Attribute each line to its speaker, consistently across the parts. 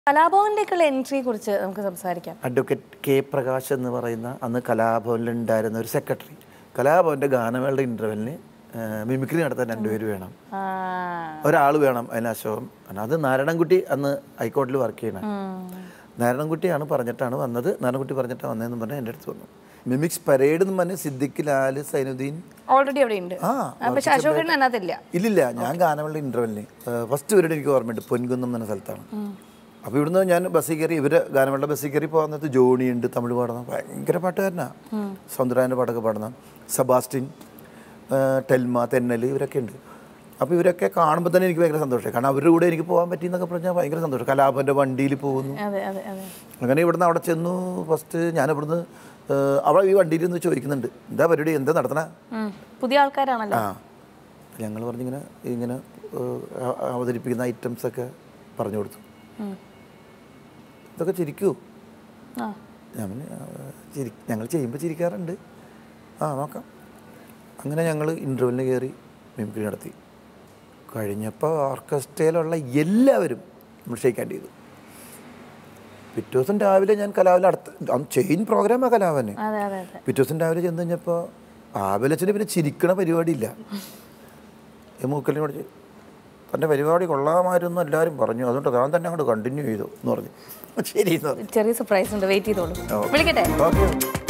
Speaker 1: കലാഭവനിലേക്കുള്ള എൻട്രിയെ കുറിച്ച് നമുക്ക് സംസാരിക്കാം
Speaker 2: അഡ്വക്കേറ്റ് കെ പ്രകാശ് എന്ന് പറയുന്ന അന്ന് കലാഭവനിലുണ്ടായിരുന്ന ഒരു സെക്രട്ടറി കലാഭവൻ്റെ ഗാനമേളയുടെ ഇൻ്റർവെല്ലിന് മിമിക്രി നടത്താൻ രണ്ടുപേര് വേണം
Speaker 1: ആ,
Speaker 2: ഒരാൾ വേണം അതിന് അശോകം അത് നാരായണൻകുട്ടി അന്ന് ഹൈക്കോടതിയിൽ വർക്ക് ചെയ്യണം നാരായണൻകുട്ടിയാണ് പറഞ്ഞിട്ടാണ് വന്നത് നാരായണൻകുട്ടി പറഞ്ഞിട്ടാണ് വന്നതെന്ന് പറഞ്ഞാൽ എൻ്റെ അടുത്ത് വന്നു മിമിക്സ് പരേഡ് എന്ന് പറഞ്ഞ് സിദ്ദിഖ് ലാൽ സൈനുദ്ദീൻ
Speaker 1: ഓൾറെഡി അവിടെ ഉണ്ട്
Speaker 2: ആ
Speaker 1: പക്ഷെ അശോകൻ അതിനകത്തില്ല
Speaker 2: ഇല്ലില്ല ഞാൻ ഗാനമേളയുടെ ഇൻ്റർവെല്ലിന് ഫസ്റ്റ് വരുടെ എനിക്ക് ഓർമ്മയുണ്ട് പൊൻകുന്നം എന്ന സ്ഥലത്താണ് അപ്പോൾ ഇവിടുന്ന് ഞാൻ ബസ്സിൽ കയറി ഇവര് ഗാനമേളയുടെ ബസ്സിൽ കയറി പോകുന്നത് ജോണി ഉണ്ട് തമിഴ് പാടുന്ന ഭയങ്കര പാട്ടുകാരനാണ് സൗന്ദരായൻ്റെ പാട്ടൊക്കെ പാടുന്ന സെബാസ്റ്റിൻ ആ, ടെൽമ തെന്നൽ ഇവരൊക്കെ ഉണ്ട് അപ്പോൾ ഇവരൊക്കെ കാണുമ്പോൾ തന്നെ എനിക്ക് ഭയങ്കര സന്തോഷമായി കാരണം അവരുടെ കൂടെ എനിക്ക് പോകാൻ പറ്റി എന്നൊക്കെ പറഞ്ഞാൽ ഭയങ്കര സന്തോഷം കലാഭൻ്റെ വണ്ടിയിൽ പോകുന്നു
Speaker 1: അതെ അതെ അതെ
Speaker 2: അങ്ങനെ ഇവിടുന്ന് അവിടെ ചെന്നു ഫസ്റ്റ് ഞാൻ ഇവിടുന്ന് ആ, അവിടെ ഈ വണ്ടിയിൽ നിന്ന് ചോദിക്കുന്നുണ്ട് എന്താ പരിപാടി എന്താ നടത്തണ
Speaker 1: ഉം. പുതിയ ആൾക്കാരാണല്ലോ
Speaker 2: ആ ഞങ്ങൾ പറഞ്ഞിങ്ങനെ ഇങ്ങനെ ഏഹ്, അ- അവതരിപ്പിക്കുന്ന ഐറ്റംസ് ഒക്കെ പറഞ്ഞു കൊടുത്തു
Speaker 1: ഉം.
Speaker 2: ഇതൊക്കെ ചിരിക്കൂ
Speaker 1: ആ
Speaker 2: ഞാൻ പറഞ്ഞു, "ആ, ചിരി ഞങ്ങൾ ചെയ്യുമ്പോൾ ചിരിക്കാറുണ്ട് ആ നോക്കാം അങ്ങനെ ഞങ്ങൾ ഇൻ്റർവെല്ലിന് കയറി മിമിക്രി നടത്തി കഴിഞ്ഞപ്പോൾ ഓർക്കസ്ട്രയിലുള്ള എല്ലാവരും നമ്മൾ ഷെയ്ക്ക് ഹാൻഡ് ചെയ്തു പിറ്റേ ദിവസം രാവിലെ ഞാൻ കലാവിലെ അടുത്ത ചെയിൻ പ്രോഗ്രാമാണ് കലാവന്
Speaker 1: അതെ അതെ അതെ
Speaker 2: പിറ്റേ ദിവസം രാവിലെ ചെന്ന് കഴിഞ്ഞപ്പോൾ ആബലച്ചന് പിന്നെ ചിരിക്കണ പരിപാടിയില്ല ഈ മൂക്കലിനെ പഠിച്ച് തൻ്റെ പരിപാടി കൊള്ളാമായിരുന്നു എല്ലാവരും പറഞ്ഞു അതുകൊണ്ട് താൻ തന്നെ അങ്ങോട്ട് കണ്ടിന്യൂ ചെയ്തു എന്ന് പറഞ്ഞു ശരി എന്ന് പറഞ്ഞു
Speaker 1: ചെറിയ സർപ്രൈസ് ഉണ്ട് വെയിറ്റ് ചെയ്തോളൂ
Speaker 2: ഓ.
Speaker 1: വിളിക്കട്ടെ
Speaker 2: ഓക്കെ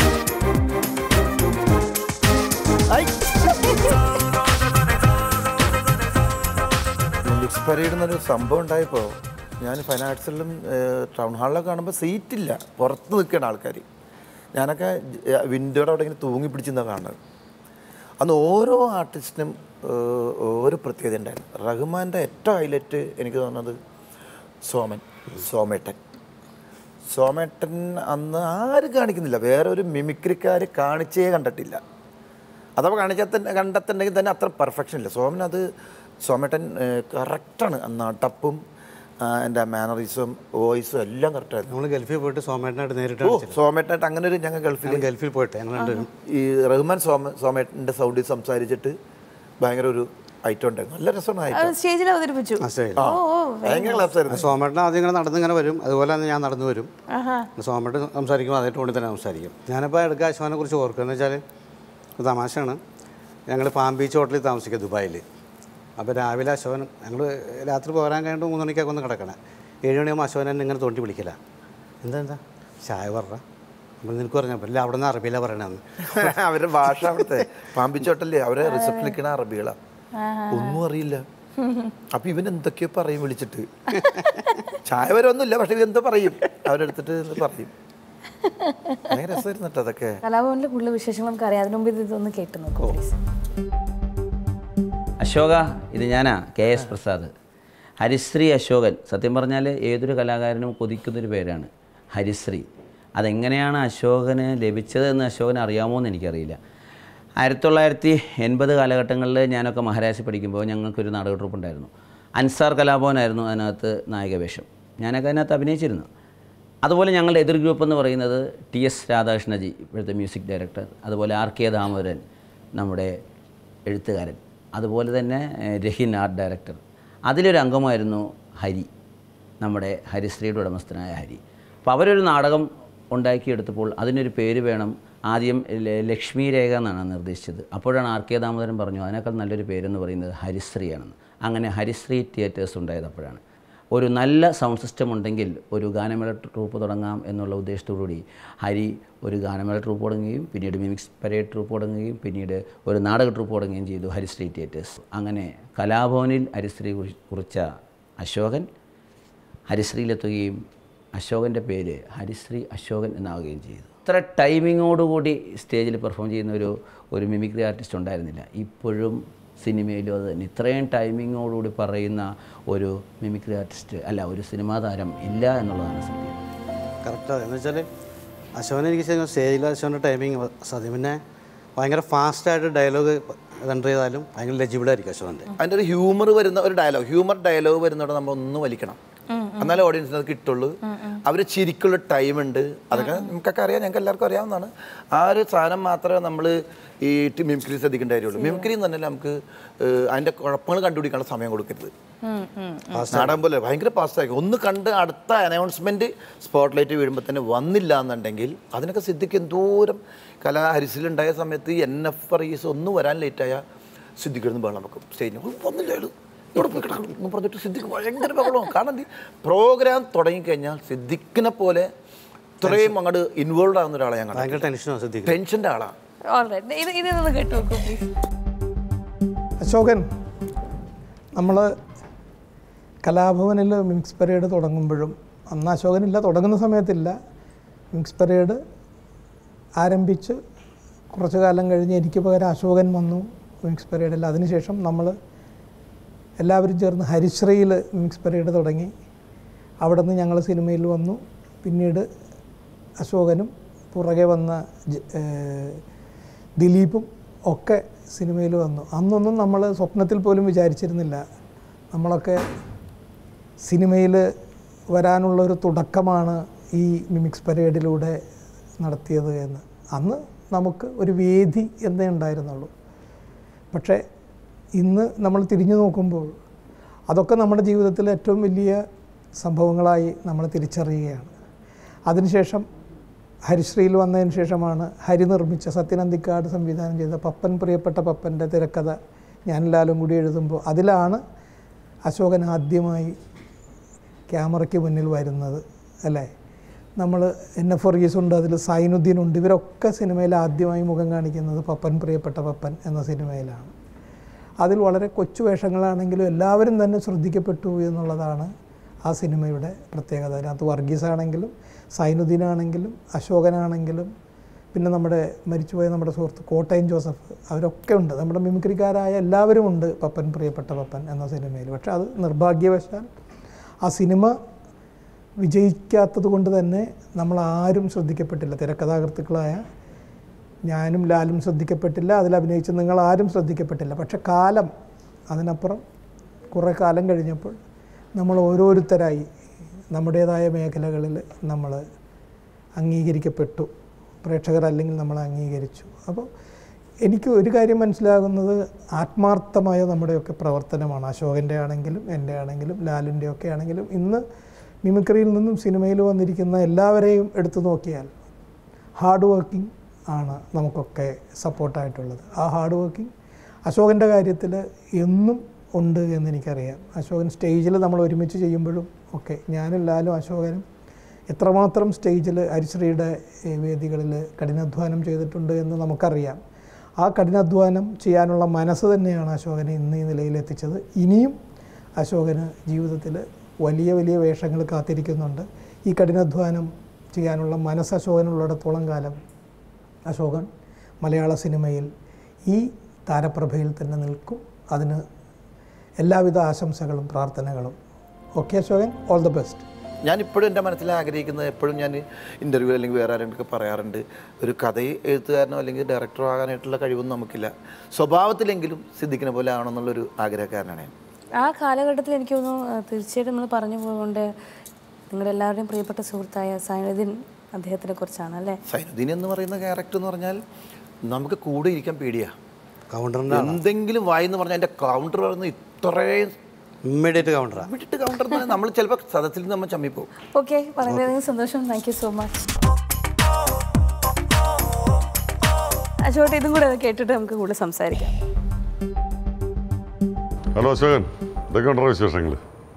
Speaker 2: മിക്സ് പരേഡ് എന്നൊരു സംഭവം ഉണ്ടായപ്പോൾ ഞാൻ ഫൈൻ ആർട്സിലും ടൗൺ ഹാളിലൊക്കെ കാണുമ്പോൾ സീറ്റില്ല പുറത്ത് നിൽക്കുകയാണ് ആൾക്കാർ ഞാനൊക്കെ വിൻഡോയുടെ അവിടെ ഇങ്ങനെ തൂങ്ങി പിടിച്ചെന്നാണ് കാണുന്നത് അന്ന് ഓരോ ആർട്ടിസ്റ്റിനും ഏഹ്, ഓരോ പ്രത്യേകത ഉണ്ടായിരുന്നു റഹ്മാൻ്റെ ഏറ്റവും ഹൈലൈറ്റ് എനിക്ക് തോന്നുന്നത് സോമൻ സോമേട്ടൻ സോമേട്ടൻ അന്ന് ആരും കാണിക്കുന്നില്ല വേറെ ഒരു മിമിക്രിക്കാർ കാണിച്ചേ കണ്ടിട്ടില്ല അഥവാ കാണിച്ചാൽ തന്നെ കണ്ടെത്തുണ്ടെങ്കിൽ തന്നെ അത്ര പെർഫെക്ഷൻ ഇല്ല സോമൻ അത് സോമേട്ടൻ കറക്റ്റാണ് നടപ്പും ആ, എൻ്റെ മാനറിസും വോയിസും എല്ലാം കറക്റ്റായിരുന്നു
Speaker 3: നമ്മൾ ഗൾഫിൽ പോയിട്ട് സോമേട്ടനായിട്ട് നേരിട്ട്
Speaker 2: ഓ സോമേട്ടനായിട്ട് അങ്ങനെ ഒരു ഞങ്ങൾ ഗൾഫിൽ
Speaker 3: ഞങ്ങൾ ഗൾഫിൽ പോയിട്ട് ഞങ്ങൾ രണ്ടുപേരും
Speaker 2: ഈ റഹ്മാൻ സോമ സോമേട്ടൻ്റെ സൗണ്ടിൽ സംസാരിച്ചിട്ട് ഭയങ്കര ഒരു ഐറ്റം ഉണ്ടായിരുന്നു നല്ല രസമാണ് ഐറ്റം
Speaker 1: സ്റ്റേജിൽ അവതരിപ്പിച്ചു
Speaker 3: ആ സ്റ്റേജിൽ
Speaker 2: ആ ഭയങ്കര ക്ലാസ് ആയിരുന്നു
Speaker 3: സോമേട്ടൻ ആദ്യം ഇങ്ങനെ നടന്ന് ഇങ്ങനെ വരും അതുപോലെ തന്നെ ഞാൻ നടന്നു വരും
Speaker 1: ആഹാ
Speaker 3: സോമേട്ടൻ സംസാരിക്കുമ്പോൾ അതേ ടോണിൽ തന്നെ സംസാരിക്കും ഞാനിപ്പോൾ എടുക്കുക അശോകനെ കുറിച്ച് ഓർക്കുക എന്ന് വെച്ചാൽ ഒരു തമാശയാണ് ഞങ്ങൾ പാം ബീച്ച് ഹോട്ടലിൽ താമസിക്കുക ദുബായിൽ അപ്പോൾ രാവിലെ അശോകൻ ഞങ്ങൾ രാത്രി പോരാൻ കഴിഞ്ഞിട്ട് മൂന്ന് മണിക്കൊക്കെ ഒന്ന് കിടക്കണം ഏഴ് മണിയാകുമ്പോൾ അശോകൻ എന്നെ ഇങ്ങനെ തോണ്ടി വിളിക്കില്ല എന്താ എന്താ ചായ പറ അപ്പോൾ നിനക്ക് പറഞ്ഞപ്പോൾ ഇല്ല അവിടെ നിന്ന് അറബിയിലാണ് പറയണമെന്ന്
Speaker 2: അവരുടെ ഭാഷ അവിടുത്തെ പാമ്പിച്ചോട്ടല്ലേ അവരെ റിസപ്റ്റ് നിൽക്കണ അറബികളാ ഒന്നും അറിയില്ല അപ്പൊ ഇവൻ എന്തൊക്കെയോ പറയും വിളിച്ചിട്ട് ചായ വരെ ഒന്നുമില്ല പക്ഷെ ഇവൻ എന്തോ പറയും അവരെടുത്തിട്ട് ഇത് പറയും ഭയങ്കര രസമായിരുന്നു കേട്ടോ അതൊക്കെ
Speaker 1: കലാഭവനിലെ കൂടുതൽ വിശേഷങ്ങൾ നമുക്ക് അറിയാം അതിനു മുമ്പ് ഇത് ഇതൊന്ന് കേട്ട് നോക്കൂ പ്ലീസ്
Speaker 4: അശോക ഇത് ഞാനാ കെ എസ് പ്രസാദ് ഹരിശ്രീ അശോകൻ സത്യം പറഞ്ഞാൽ ഏതൊരു കലാകാരനും കൊതിക്കുന്നൊരു പേരാണ് ഹരിശ്രീ അതെങ്ങനെയാണ് അശോകന് ലഭിച്ചതെന്ന് അശോകന് അറിയാമോ എന്ന് എനിക്കറിയില്ല ആയിരത്തി തൊള്ളായിരത്തി എൺപത് കാലഘട്ടങ്ങളിൽ ഞാനൊക്കെ മഹാരാഷ്ട്ര പഠിക്കുമ്പോൾ ഞങ്ങൾക്കൊരു നാടക ട്രൂപ്പ് ഉണ്ടായിരുന്നു അൻസാർ കലാഭവനായിരുന്നു അതിനകത്ത് നായകവേഷം ഞാനൊക്കെ അതിനകത്ത് അഭിനയിച്ചിരുന്നു അതുപോലെ ഞങ്ങളുടെ എതിർ ഗ്രൂപ്പ് എന്ന് പറയുന്നത് ടി എസ് രാധാകൃഷ്ണജി ഇവിടുത്തെ മ്യൂസിക് ഡയറക്ടർ അതുപോലെ ആർ കെ ദാമോദരൻ നമ്മുടെ എഴുത്തുകാരൻ അതുപോലെ തന്നെ ഏഹ്, രഹിൻ ആർട്ട് ഡയറക്ടർ അതിലൊരു അംഗമായിരുന്നു ഹരി നമ്മുടെ ഹരിശ്രീയുടെ ഉടമസ്ഥനായ ഹരി അപ്പോൾ അവരൊരു നാടകം ഉണ്ടാക്കിയെടുത്തപ്പോൾ അതിനൊരു പേര് വേണം ആദ്യം ല- ലക്ഷ്മി രേഖ എന്നാണ് നിർദ്ദേശിച്ചത് അപ്പോഴാണ് ആർ കെ ദാമോദരൻ പറഞ്ഞു അതിനേക്കാൾ നല്ലൊരു പേരെന്ന് പറയുന്നത് ഹരിശ്രീയാണെന്ന് അങ്ങനെ ഹരിശ്രീ തിയേറ്റേഴ്സ് ഉണ്ടായത് അപ്പോഴാണ് ഒരു നല്ല സൗണ്ട് സിസ്റ്റം ഉണ്ടെങ്കിൽ ഒരു ഗാനമേള ട്രൂപ്പ് തുടങ്ങാം എന്നുള്ള ഉദ്ദേശത്തോടുകൂടി ഹരി ഒരു ഗാനമേള ട്രൂപ്പ് തുടങ്ങുകയും പിന്നീട് മിമിക്സ് പരേഡ് ട്രൂപ്പ് തുടങ്ങുകയും പിന്നീട് ഒരു നാടക ട്രൂപ്പ് തുടങ്ങുകയും ചെയ്തു ഹരിശ്രീ തിയേറ്റേഴ്സ് അങ്ങനെ കലാഭവനിൽ ഹരിശ്രീ കുറി- കുറിച്ച അശോകൻ ഹരിശ്രീയിലെത്തുകയും അശോകൻ്റെ പേര് ഹരിശ്രീ അശോകൻ എന്നാവുകയും ചെയ്തു ഇത്ര ടൈമിങ്ങോടുകൂടി സ്റ്റേജിൽ പെർഫോം ചെയ്യുന്ന ഒരു ഒരു മിമിക്രി ആർട്ടിസ്റ്റ് ഉണ്ടായിരുന്നില്ല ഇപ്പോഴും സിനിമയിലും അത് തന്നെ ഇത്രയും ടൈമിങ്ങോടുകൂടി പറയുന്ന ഒരു മിമിക്രി ആർട്ടിസ്റ്റ് അല്ല ഒരു സിനിമാ താരം ഇല്ല എന്നുള്ളതാണ് സത്യം
Speaker 3: കറക്റ്റ് എന്ന് വെച്ചാൽ അശോകനെ എനിക്ക് ശരിക്കും സ്റ്റേജിൽ അശോകൻ്റെ ടൈമിങ് സത്യം പിന്നെ ഭയങ്കര ഫാസ്റ്റായിട്ട് ഡയലോഗ് എൻ്റർ ചെയ്താലും ഭയങ്കര ലെജിബിളായിരിക്കും അശോകൻ്റെ
Speaker 2: അതിൻ്റെ ഒരു ഹ്യൂമർ വരുന്ന ഒരു ഡയലോഗ് ഹ്യൂമർ ഡയലോഗ് വരുന്നവിടെ നമ്മൾ ഒന്ന് വലിക്കണം എന്നാലേ ഓഡിയൻസിന് അത് കിട്ടുള്ളൂ അവർ ചിരിക്കുള്ള ടൈമുണ്ട് അതൊക്കെ നമുക്കൊക്കെ അറിയാം ഞങ്ങൾക്ക് എല്ലാവർക്കും അറിയാവുന്നതാണ് ആ ഒരു സാധനം മാത്രമേ നമ്മൾ ഈ മിമിക്രി ശ്രദ്ധിക്കേണ്ട കാര്യമുള്ളൂ മിമിക്രി എന്ന് പറഞ്ഞാൽ നമുക്ക് ഏഹ്, അതിൻ്റെ കുഴപ്പങ്ങൾ കണ്ടുപിടിക്കാനുള്ള സമയം കൊടുക്കരുത്
Speaker 1: ഉം, ഉം.
Speaker 2: നാടൻ പോലെ ഭയങ്കര പാസ്റ്റായിരിക്കും ഒന്ന് കണ്ട് അടുത്ത അനൗൺസ്മെന്റ് സ്പോട്ട് ലൈറ്റ് വീഴുമ്പോൾ തന്നെ വന്നില്ല എന്നുണ്ടെങ്കിൽ അതിനൊക്കെ സിദ്ധിക്ക് എന്തോരം കലാഹരിസിലുണ്ടായ സമയത്ത് എൻ എഫ് റീസ് ഒന്ന് വരാൻ ലേറ്റായ സിദ്ധിക്കിടുന്ന് ബഹളം വെക്കും സ്റ്റേജിന് "ഉയ്, വന്നില്ല അയാള് ഇവിടെ പോയി കിടക്കണം എന്ന് പറഞ്ഞിട്ട് സിദ്ദിഖ് ഭയങ്കര ബഹളവും കാരണം എന്ത് പ്രോഗ്രാം തുടങ്ങിക്കഴിഞ്ഞാൽ സിദ്ദിഖിനെ പോലെ ഇത്രയും അങ്ങോട്ട് ഇൻവോൾവ് ആകുന്ന ഒരാളെ ഞാൻ
Speaker 3: ഭയങ്കര ടെൻഷനോ ശ്രദ്ധിക്കുക
Speaker 2: ടെൻഷൻ്റെ ആളാണ്
Speaker 1: All right. ഇത് ഇത് ഒന്ന് കേട്ടു നോക്കൂ പ്ലീസ്
Speaker 5: അശോകൻ നമ്മൾ കലാഭവനിൽ മിക്സ് പരേഡ് തുടങ്ങുമ്പോഴും അന്ന് അശോകനില്ല തുടങ്ങുന്ന സമയത്തില്ല മിക്സ് പരേഡ് ആരംഭിച്ച് കുറച്ച് കാലം കഴിഞ്ഞ് എനിക്ക് പകരം അശോകൻ വന്നു മിക്സ് പരേഡിൽ അതിനുശേഷം നമ്മൾ എല്ലാവരും ചേർന്ന് ഹരിശ്രീയിൽ മിക്സ് പരേഡ് തുടങ്ങി അവിടെ നിന്ന് ഞങ്ങൾ സിനിമയിൽ വന്നു പിന്നീട് അശോകനും പുറകെ വന്ന ജ- ഏഹ് ദിലീപും ഒക്കെ സിനിമയിൽ വന്നു അന്നൊന്നും നമ്മൾ സ്വപ്നത്തിൽ പോലും വിചാരിച്ചിരുന്നില്ല നമ്മളൊക്കെ സിനിമയിൽ വരാനുള്ളൊരു തുടക്കമാണ് ഈ മിമിക്സ് പരേഡിലൂടെ നടത്തിയത് എന്ന് അന്ന് നമുക്ക് ഒരു വേദി എന്നേ ഉണ്ടായിരുന്നുള്ളൂ പക്ഷേ ഇന്ന് നമ്മൾ തിരിഞ്ഞു നോക്കുമ്പോൾ അതൊക്കെ നമ്മുടെ ജീവിതത്തിലെ ഏറ്റവും വലിയ സംഭവങ്ങളായി നമ്മൾ തിരിച്ചറിയുകയാണ് അതിനുശേഷം ഹരിശ്രീയിൽ വന്നതിന് ശേഷമാണ് ഹരി നിർമ്മിച്ച സത്യനന്ദിക്കാട് സംവിധാനം ചെയ്ത പപ്പൻ പ്രിയപ്പെട്ട പപ്പൻ്റെ തിരക്കഥ ഞാൻ ലാലും കൂടി എഴുതുമ്പോൾ അതിലാണ് അശോകൻ ആദ്യമായി ക്യാമറയ്ക്ക് മുന്നിൽ വരുന്നത് അല്ലേ നമ്മൾ എൻ എഫ് വർഗീസ് ഉണ്ട് അതിൽ സൈനുദ്ദീൻ ഉണ്ട് ഇവരൊക്കെ സിനിമയിൽ ആദ്യമായി മുഖം കാണിക്കുന്നത് പപ്പൻ പ്രിയപ്പെട്ട പപ്പൻ എന്ന സിനിമയിലാണ് അതിൽ വളരെ കൊച്ചു വേഷങ്ങളാണെങ്കിലും എല്ലാവരും തന്നെ ശ്രദ്ധിക്കപ്പെട്ടു എന്നുള്ളതാണ് ആ സിനിമയുടെ പ്രത്യേകത അതിനകത്ത് വർഗീസാണെങ്കിലും സൈനുദ്ദീനാണെങ്കിലും അശോകനാണെങ്കിലും പിന്നെ നമ്മുടെ മരിച്ചുപോയ നമ്മുടെ സുഹൃത്ത് കോട്ടയം ജോസഫ് അവരൊക്കെ ഉണ്ട് നമ്മുടെ മിമിക്രിക്കാരായ എല്ലാവരും ഉണ്ട് പപ്പൻ പ്രിയപ്പെട്ട പപ്പൻ എന്ന സിനിമയിൽ പക്ഷെ അത് നിർഭാഗ്യവശാൽ ആ സിനിമ വിജയിക്കാത്തത് കൊണ്ട് തന്നെ നമ്മൾ ആരും ശ്രദ്ധിക്കപ്പെട്ടില്ല തിരക്കഥാകൃത്തുക്കളായ ഞാനും ലാലും ശ്രദ്ധിക്കപ്പെട്ടില്ല അതിൽ അഭിനയിച്ച നിങ്ങൾ ആരും ശ്രദ്ധിക്കപ്പെട്ടില്ല പക്ഷെ കാലം അതിനപ്പുറം കുറേ കാലം കഴിഞ്ഞപ്പോൾ നമ്മൾ ഓരോരുത്തരായി നമ്മുടേതായ മേഖലകളിൽ നമ്മൾ അംഗീകരിക്കപ്പെട്ടു പ്രേക്ഷകർ അല്ലെങ്കിൽ നമ്മൾ അംഗീകരിച്ചു അപ്പോൾ എനിക്ക് ഒരു കാര്യം മനസ്സിലാകുന്നത് ആത്മാർത്ഥമായ നമ്മുടെയൊക്കെ പ്രവർത്തനമാണ് അശോകൻ്റെ ആണെങ്കിലും എൻ്റെ ആണെങ്കിലും ലാലിൻ്റെ ഒക്കെ ആണെങ്കിലും ഇന്ന് മിമിക്രിയിൽ നിന്നും സിനിമയിൽ വന്നിരിക്കുന്ന എല്ലാവരെയും എടുത്തു നോക്കിയാൽ ഹാർഡ് വർക്കിംഗ് ആണ് നമുക്കൊക്കെ സപ്പോർട്ടായിട്ടുള്ളത് ആ ഹാർഡ് വർക്കിംഗ് അശോകൻ്റെ കാര്യത്തിൽ എന്നും ഉണ്ട് എന്ന് എനിക്കറിയാം അശോകൻ സ്റ്റേജിൽ നമ്മൾ ഒരുമിച്ച് ചെയ്യുമ്പോഴും ഒക്കെ ഞാനും ലാലും അശോകനും എത്രമാത്രം സ്റ്റേജിൽ ഹരിശ്രീയുടെ ഏഹ്, വേദികളിൽ കഠിനാധ്വാനം ചെയ്തിട്ടുണ്ട് എന്ന് നമുക്കറിയാം ആ കഠിനാധ്വാനം ചെയ്യാനുള്ള മനസ്സ് തന്നെയാണ് അശോകനെ ഇന്ന് ഈ നിലയിലെത്തിച്ചത് ഇനിയും അശോകന് ജീവിതത്തിൽ വലിയ വലിയ വേഷങ്ങൾ കാത്തിരിക്കുന്നുണ്ട് ഈ കഠിനാധ്വാനം ചെയ്യാനുള്ള മനസ്സ് അശോകനുള്ളിടത്തോളം കാലം അശോകൻ മലയാള സിനിമയിൽ ഈ താരപ്രഭയിൽ തന്നെ നിൽക്കും അതിന് എല്ലാവിധ ആശംസകളും പ്രാർത്ഥനകളും okay Ashokan all the best
Speaker 2: ഞാൻ ഇപ്പോഴും എൻ്റെ മനസ്സിൽ ആഗ്രഹിക്കുന്നത് എപ്പോഴും ഞാൻ ഇൻ്റർവ്യൂ അല്ലെങ്കിൽ വേറെ ആരെങ്കിലും പറയാറുണ്ട് ഒരു കഥ എഴുത്തുകാരനോ അല്ലെങ്കിൽ ഡയറക്ടറോ ആകാനായിട്ടുള്ള കഴിവൊന്നും നമുക്കില്ല സ്വഭാവത്തിലെങ്കിലും സിദ്ദിഖിനെ പോലെ ആവണമെന്നുള്ളൊരു ആഗ്രഹക്കാരനാണ് ഞാൻ
Speaker 1: ആ കാലഘട്ടത്തിൽ എനിക്ക് തോന്നുന്നു ആ, തീർച്ചയായിട്ടും നമ്മൾ പറഞ്ഞു പോകുകൊണ്ട് നിങ്ങളുടെ എല്ലാവരുടെയും പ്രിയപ്പെട്ട സുഹൃത്തായ സൈനുദ്ദീൻ അദ്ദേഹത്തിനെ കുറിച്ചാണ് അല്ലേ
Speaker 2: സൈനുദ്ദീൻ എന്ന് പറയുന്ന ക്യാരക്ടർ എന്ന് പറഞ്ഞാൽ നമുക്ക് കൂടെ ഇരിക്കാൻ പേടിയാണ്
Speaker 3: കൗണ്ടറിൻ്റെ
Speaker 2: എന്തെങ്കിലും വായെന്ന് പറഞ്ഞാൽ എൻ്റെ കൗണ്ടർ പറയുന്നത് ഇത്രയും
Speaker 3: ഇമ്മീഡിയറ്റ് കൗണ്ടറാണ്
Speaker 2: വിട്ടിട്ട് കൗണ്ടർ നമ്മൾ ചിലപ്പോൾ സദസ്സിൽ നിന്ന് നമ്മൾ ചമ്മിപ്പോവും
Speaker 1: ഓക്കെ വളരെയധികം സന്തോഷം താങ്ക് യു സോ മച്ച് അശോട്ടെ ഇതും കൂടെ കേട്ടിട്ട് നമുക്ക് കൂടുതൽ സംസാരിക്കാം
Speaker 6: ഹലോ അശോകൻ ഇതൊക്കെ ഉണ്ടോ വിശേഷങ്ങൾ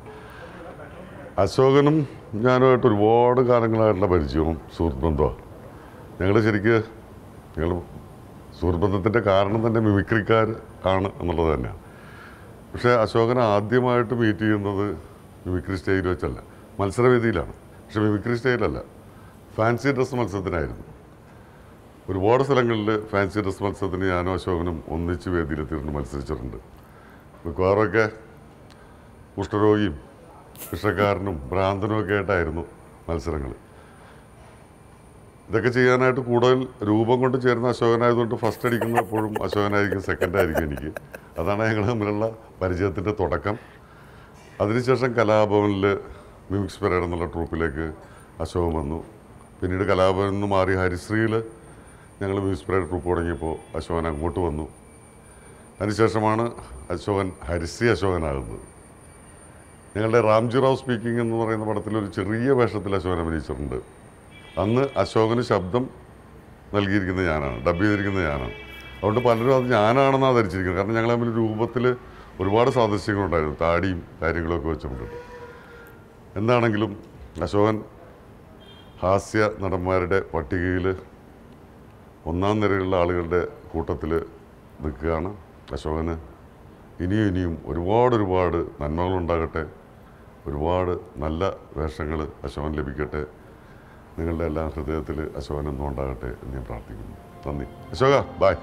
Speaker 6: അശോകനും ഞാനുമായിട്ട് ഒരുപാട് കാലങ്ങളായിട്ടുള്ള പരിചയവും സുഹൃത്ത് ബന്ധമാണ് ഞങ്ങൾ ശരിക്ക് ഞങ്ങൾ സുഹൃത്ത് ബന്ധത്തിൻ്റെ കാരണം തന്നെ മിമിക്രിക്കാർ ആണ് എന്നുള്ളത് തന്നെയാണ് പക്ഷേ അശോകൻ ആദ്യമായിട്ട് മീറ്റ് ചെയ്യുന്നത് മിമിക്രി സ്റ്റേജിൽ വെച്ചല്ല മത്സരവേദിയിലാണ് പക്ഷെ മിമിക്രി സ്റ്റേജിലല്ല ഫാൻസി ഡ്രസ് മത്സരത്തിനായിരുന്നു ഒരുപാട് സ്ഥലങ്ങളിൽ ഫാൻസി ഡ്രസ് മത്സരത്തിന് ഞാനും അശോകനും ഒന്നിച്ച് വേദിയിലെത്തിയിട്ടുണ്ട് മത്സരിച്ചിട്ടുണ്ട് മിക്കവാറൊക്കെ കുഷ്ഠരോഗിയും വിഷക്കാരനും ഭ്രാന്തനും ഒക്കെ ആയിട്ടായിരുന്നു മത്സരങ്ങൾ ഇതൊക്കെ ചെയ്യാനായിട്ട് കൂടുതൽ രൂപം കൊണ്ട് ചേരുന്ന അശോകനായതുകൊണ്ട് ഫസ്റ്റ് അടിക്കുന്ന എപ്പോഴും അശോകനായിരിക്കും സെക്കൻഡ് ആയിരിക്കും എനിക്ക് അതാണ് ഞങ്ങൾ തമ്മിലുള്ള പരിചയത്തിൻ്റെ തുടക്കം അതിനുശേഷം കലാഭവനിൽ മ്യൂസിക് പരേഡ് എന്നുള്ള ട്രൂപ്പിലേക്ക് അശോകൻ വന്നു പിന്നീട് കലാഭവനിൽ നിന്ന് മാറി ഹരിശ്രീയിൽ ഞങ്ങൾ മ്യൂസിക് പ്രൈഡ് ട്രൂപ്പ് തുടങ്ങിയപ്പോൾ അശോകൻ അങ്ങോട്ട് വന്നു അതിനുശേഷമാണ് അശോകൻ ഹരിശ്രീ അശോകനാകുന്നത് ഞങ്ങളുടെ റാംജി റാവ് സ്പീക്കിംഗ് എന്ന് പറയുന്ന പടത്തിൽ ഒരു ചെറിയ വേഷത്തിൽ അശോകൻ അഭിനയിച്ചിട്ടുണ്ട് അന്ന് അശോകന് ശബ്ദം നൽകിയിരിക്കുന്നത് ഞാനാണ് ഡബ് ചെയ്തിരിക്കുന്നത് ഞാനാണ് അതുകൊണ്ട് പലരും അത് ഞാനാണെന്നാണ് ധരിച്ചിരിക്കുന്നത് കാരണം ഞങ്ങൾ തമ്മിൽ രൂപത്തിൽ ഒരുപാട് സാദൃശ്യങ്ങളുണ്ടായിരുന്നു താടിയും കാര്യങ്ങളൊക്കെ വെച്ചിട്ടുണ്ട് എന്താണെങ്കിലും അശോകൻ ഹാസ്യ നടന്മാരുടെ പട്ടികയിൽ ഒന്നാം നിരയിലുള്ള ആളുകളുടെ കൂട്ടത്തിൽ നിൽക്കുകയാണ് അശോകന് ഇനിയും ഇനിയും ഒരുപാട് ഒരുപാട് നന്മകളുണ്ടാകട്ടെ ഒരുപാട് നല്ല വേഷങ്ങൾ അശോകൻ ലഭിക്കട്ടെ നിങ്ങളുടെ എല്ലാം ഹൃദയത്തിൽ അശോകൻ എന്നും ഉണ്ടാകട്ടെ എന്ന് ഞാൻ പ്രാർത്ഥിക്കുന്നു നന്ദി അശോക ബായ്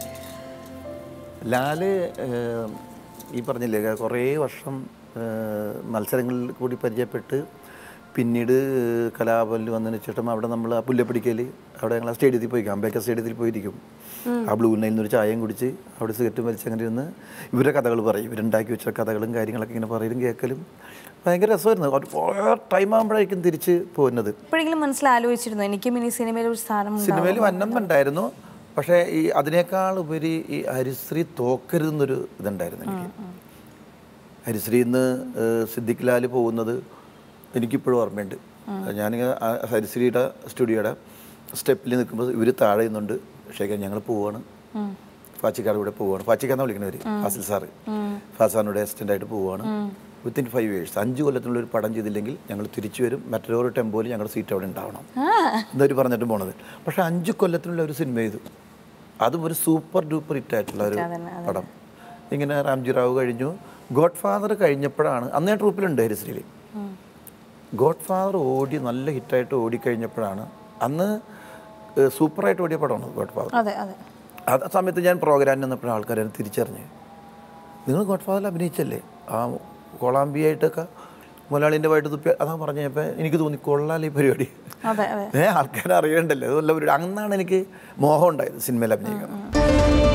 Speaker 2: ലാല് ഏഹ്, ഈ പറഞ്ഞില്ലേ കുറേ വർഷം ഏഹ്, മത്സരങ്ങളിൽ കൂടി പരിചയപ്പെട്ട് പിന്നീട് കലാഭവനിൽ വന്നതിന് ശേഷം അവിടെ നമ്മൾ ആ പുല്ലപ്പിടിക്കൽ അവിടെ ഞങ്ങൾ ആ സ്റ്റേഡിയത്തിൽ പോയി അംബേദ്കർ സ്റ്റേഡിയത്തിൽ പോയിരിക്കും ആ ബ്ലൂ നൈലിൽ നിന്നൊരു ചായയും കുടിച്ച് അവിടെ സിഗരറ്റും വലിച്ച് അങ്ങനെ ഇരുന്ന് ഇവരുടെ കഥകൾ പറയും ഇവരുണ്ടാക്കി വെച്ച കഥകളും കാര്യങ്ങളൊക്കെ ഇങ്ങനെ പറയലും കേൾക്കലും ഭയങ്കര രസമായിരുന്നു ഒരുപാട് ടൈം ആകുമ്പോഴായിരിക്കും തിരിച്ച് പോകുന്നത്
Speaker 1: എപ്പോഴെങ്കിലും മനസ്സിലാലോചിച്ചിരുന്നു എനിക്കും ഇനി സിനിമയിൽ ഒരു സ്ഥാനം ഉണ്ടാവും.
Speaker 2: സിനിമയിൽ വന്നമുണ്ടായിരുന്നു പക്ഷേ ഈ അതിനേക്കാൾ ഉപരി ഈ ഹരിശ്രീ തോക്കരുതെന്നൊരു ഇതുണ്ടായിരുന്നു എനിക്ക് ഹരിശ്രീ ഇന്ന് സിദ്ദിഖ് ലാൽ പോകുന്നത് എനിക്കിപ്പോഴും ഓർമ്മയുണ്ട് ഞാനിങ്ങനെ ആ ഹരിശ്രീയുടെ സ്റ്റുഡിയോയുടെ സ്റ്റെപ്പിൽ നിൽക്കുമ്പോൾ ഇവർ താഴെ നിന്നുണ്ട് ശേഖരൻ ഞങ്ങൾ പോവാണ് ഫാച്ചിക്കാട് കൂടെ പോവാണ് ഫാച്ചിക്കാന്ന് വിളിക്കുന്നവർ ഫാസിൽ സാറ് ഫാസാനോടെ അസിസ്റ്റൻ്റ് ആയിട്ട് പോവാണ് വിത്തിൻ ഫൈവ് ഇയേഴ്സ് അഞ്ച് കൊല്ലത്തിനുള്ള ഒരു പടം ചെയ്തില്ലെങ്കിൽ ഞങ്ങൾ തിരിച്ചു വരും മറ്റൊരു ടെമ്പോയിൽ ഞങ്ങളുടെ സീറ്റ് അവിടെ ഉണ്ടാവണം എന്നവർ പറഞ്ഞിട്ട് പോണത് പക്ഷെ അഞ്ച് കൊല്ലത്തിനുള്ള ഒരു സിനിമ ചെയ്തു അതും ഒരു സൂപ്പർ ഡൂപ്പർ ഹിറ്റ് ആയിട്ടുള്ള ഒരു പടം ഇങ്ങനെ രാംജി റാവു കഴിഞ്ഞു ഗോഡ് ഫാദർ കഴിഞ്ഞപ്പോഴാണ് അന്ന് ഞാൻ ട്രൂപ്പിലുണ്ട് ഹരിശ്രീയിൽ ഗോഡ് ഫാദർ ഓടി നല്ല ഹിറ്റായിട്ട് ഓടിക്കഴിഞ്ഞപ്പോഴാണ് അന്ന് ഏഹ്, സൂപ്പറായിട്ട് ഓടിയ പടമാണ് ഗോഡ് ഫാദർ
Speaker 1: അതെ അതെ
Speaker 2: ആ സമയത്ത് ഞാൻ പ്രോഗ്രാമിൽ നിന്നപ്പോഴും ആൾക്കാരെ തിരിച്ചറിഞ്ഞ് നിങ്ങൾ ഗോഡ് ഫാദറിൽ അഭിനയിച്ചല്ലേ ആ കൊളാമ്പിയായിട്ടൊക്കെ മലയാളിൻ്റെ വായിട്ട് തുപ്പി അതാ പറഞ്ഞപ്പോൾ എനിക്ക് തോന്നി കൊള്ളാലേ ഈ പരിപാടി
Speaker 1: അതെ അതെ
Speaker 2: ഏ ആൾക്കാരെ അറിയണ്ടല്ലോ അതുമല്ല ഒരു അന്നാണ് എനിക്ക് മോഹം ഉണ്ടായത് സിനിമയിൽ അഭിനയിക്കണം